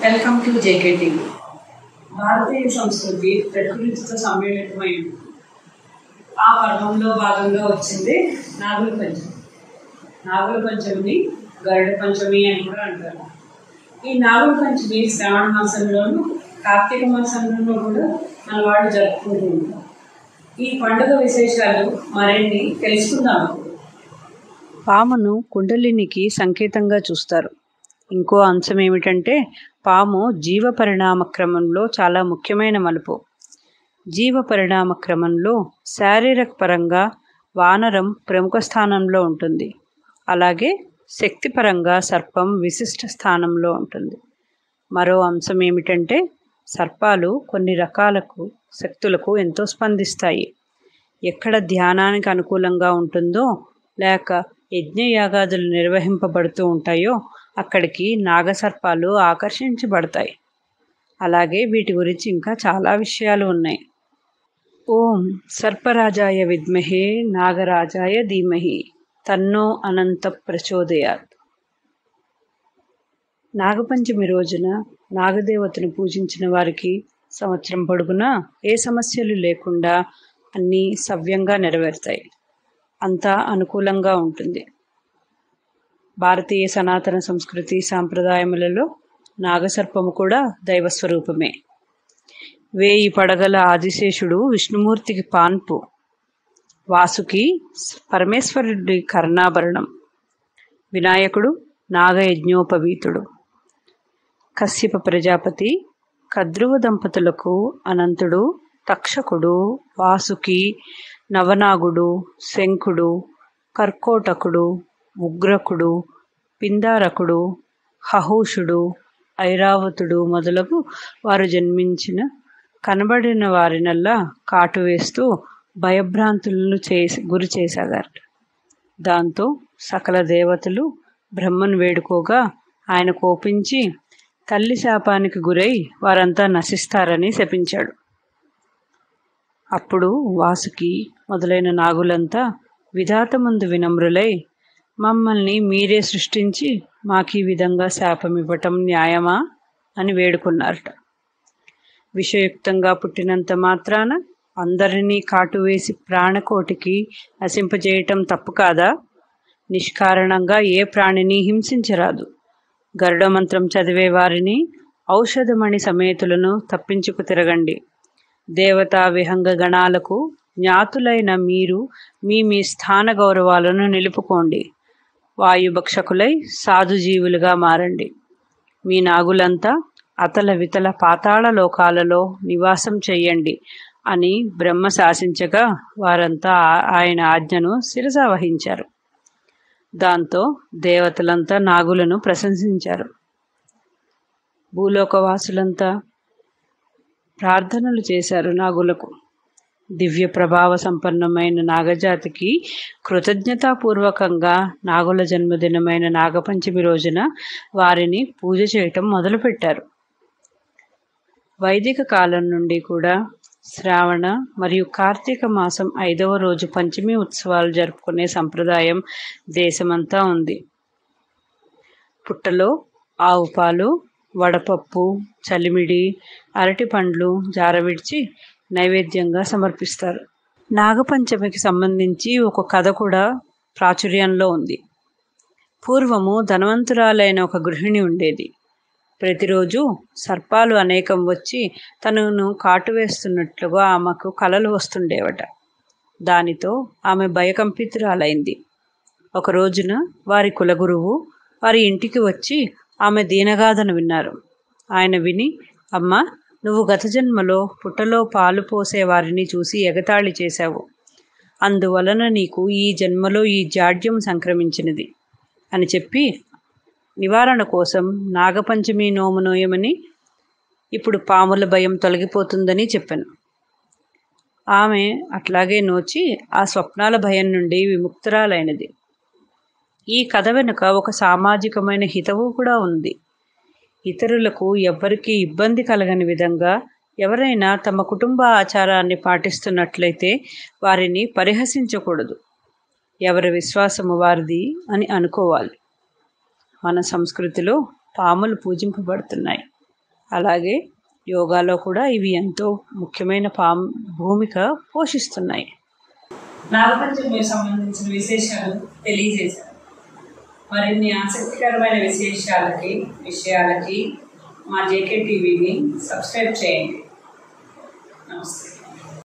welcome to JK TV భారతీయ సంస్కృతి ప్రకృతితో సమ్మేళితమైంది ఆ పర్వంలో భాగంగా వచ్చింది నాగుల పంచమి నాగుల పంచమిని గరుడ పంచమి అని కూడా అంటారు ఈ నాగుల పంచమి శ్రావణ మాసంలోను కార్తీక మాసంలోనూ కూడా మన వాళ్ళు జరుపుకుంటూ ఉంటారు ఈ పండుగ విశేషాలు మరిన్ని తెలుసుకుందాం పామును కుండలినికి సంకేతంగా చూస్తారు ఇంకో అంశం ఏమిటంటే పాము జీవ పరిణామ క్రమంలో చాలా ముఖ్యమైన మలుపు జీవ పరిణామ క్రమంలో శారీరక పరంగా వానరం ప్రముఖ స్థానంలో ఉంటుంది అలాగే శక్తిపరంగా సర్పం విశిష్ట స్థానంలో ఉంటుంది మరో అంశం ఏమిటంటే సర్పాలు కొన్ని రకాలకు శక్తులకు ఎంతో స్పందిస్తాయి ఎక్కడ ధ్యానానికి అనుకూలంగా ఉంటుందో లేక యజ్ఞయాగాదులు నిర్వహింపబడుతూ ఉంటాయో అక్కడికి నాగసర్పాలు ఆకర్షించబడతాయి అలాగే వీటి గురించి ఇంకా చాలా విషయాలు ఉన్నాయి ఓం సర్పరాజాయ విద్మహే నాగరాజాయ ధీమహి తన్నో అనంత ప్రచోదయాత్ నాగపంచమి రోజున నాగదేవతను పూజించిన వారికి సంవత్సరం పొడుగునా ఏ సమస్యలు లేకుండా అన్నీ సవ్యంగా నెరవేరుతాయి అంతా అనుకూలంగా ఉంటుంది భారతీయ సనాతన సంస్కృతి సాంప్రదాయములలో నాగసర్పము కూడా దైవస్వరూపమే వేయి పడగల ఆదిశేషుడు విష్ణుమూర్తికి పాన్పు వాసుకి పరమేశ్వరుడి కర్ణాభరణం వినాయకుడు నాగయజ్ఞోపవీతుడు కశ్యప ప్రజాపతి కద్రువ దంపతులకు అనంతుడు తక్షకుడు వాసుకి నవనాగుడు శంఖుడు కర్కోటకుడు ఉగ్రకుడు పిందారకుడు హహూషుడు ఐరావతుడు మొదలగు వారు జన్మించిన కనబడిన వారినల్లా కాటు వేస్తూ భయభ్రాంతులను చేసి గురి చేసాగారు దాంతో సకల దేవతలు బ్రహ్మను వేడుకోగా ఆయన కోపించి తల్లి శాపానికి గురై వారంతా నశిస్తారని శపించాడు అప్పుడు వాసుకి మొదలైన నాగులంతా విధాత ముందు వినమ్రులై మమ్మల్ని మీరే సృష్టించి మాకు ఈ విధంగా శాపం ఇవ్వటం న్యాయమా అని వేడుకున్నారట విషయుక్తంగా పుట్టినంత మాత్రాన అందరినీ కాటువేసి ప్రాణకోటికి నశింపజేయటం తప్పు కాదా నిష్కారణంగా ఏ ప్రాణిని హింసించరాదు గరుడ మంత్రం చదివే వారిని ఔషధమణి సమేతులను తప్పించుకు తిరగండి దేవతా విహంగ గణాలకు జ్ఞాతులైన మీరు మీ మీ స్థాన గౌరవాలను నిలుపుకోండి వాయుభక్షకులై సాధుజీవులుగా మారండి మీ నాగులంతా అతల వితల పాతాళ లోకాలలో నివాసం చెయ్యండి అని బ్రహ్మ శాసించగా వారంతా ఆయన ఆజ్ఞను శిరస వహించారు దాంతో దేవతలంతా నాగులను ప్రశంసించారు భూలోకవాసులంతా ప్రార్థనలు చేశారు నాగులకు దివ్య ప్రభావ సంపన్నమైన నాగజాతికి కృతజ్ఞతాపూర్వకంగా నాగుల జన్మదినమైన నాగపంచమి రోజున వారిని పూజ చేయటం మొదలుపెట్టారు వైదిక కాలం నుండి కూడా శ్రావణ మరియు కార్తీక మాసం ఐదవ రోజు పంచమి ఉత్సవాలు జరుపుకునే సంప్రదాయం దేశమంతా ఉంది పుట్టలో ఆవు పాలు వడపప్పు చలిమిడి అరటి పండ్లు జారవిడిచి నైవేద్యంగా సమర్పిస్తారు నాగపంచమికి సంబంధించి ఒక కథ కూడా ప్రాచుర్యంలో ఉంది పూర్వము ధనవంతురాలైన ఒక గృహిణి ఉండేది ప్రతిరోజు సర్పాలు అనేకం వచ్చి తనను కాటువేస్తున్నట్లుగా ఆమెకు కలలు వస్తుండేవట దానితో ఆమె భయకంపితురాలైంది ఒక రోజున వారి కులగురువు వారి ఇంటికి వచ్చి ఆమె దీనగాథను విన్నారు ఆయన విని అమ్మ నువ్వు గత జన్మలో పుట్టలో పాలు పోసే వారిని చూసి ఎగతాళి చేశావు అందువలన నీకు ఈ జన్మలో ఈ జాడ్యం సంక్రమించినది అని చెప్పి నివారణ కోసం నాగపంచమి నోము నోయమని ఇప్పుడు పాముల భయం తొలగిపోతుందని చెప్పాను ఆమె అట్లాగే నోచి ఆ స్వప్నాల భయం నుండి విముక్తురాలైనది ఈ కథ వెనుక ఒక సామాజికమైన హితవు కూడా ఉంది ఇతరులకు ఎవ్వరికీ ఇబ్బంది కలగని విధంగా ఎవరైనా తమ కుటుంబ ఆచారాన్ని పాటిస్తున్నట్లయితే వారిని పరిహసించకూడదు ఎవరి విశ్వాసము వారిది అని అనుకోవాలి మన సంస్కృతిలో పాములు పూజింపబడుతున్నాయి అలాగే యోగాలో కూడా ఇవి ఎంతో ముఖ్యమైన పాం భూమిక పోషిస్తున్నాయి నాగపంచమికి సంబంధించిన విశేషాలు తెలియజేశారు మరిన్ని ఆసక్తికరమైన విశేషాలకి విషయాలకి మా జేకే టీవీని సబ్స్క్రైబ్ చేయండి నమస్తే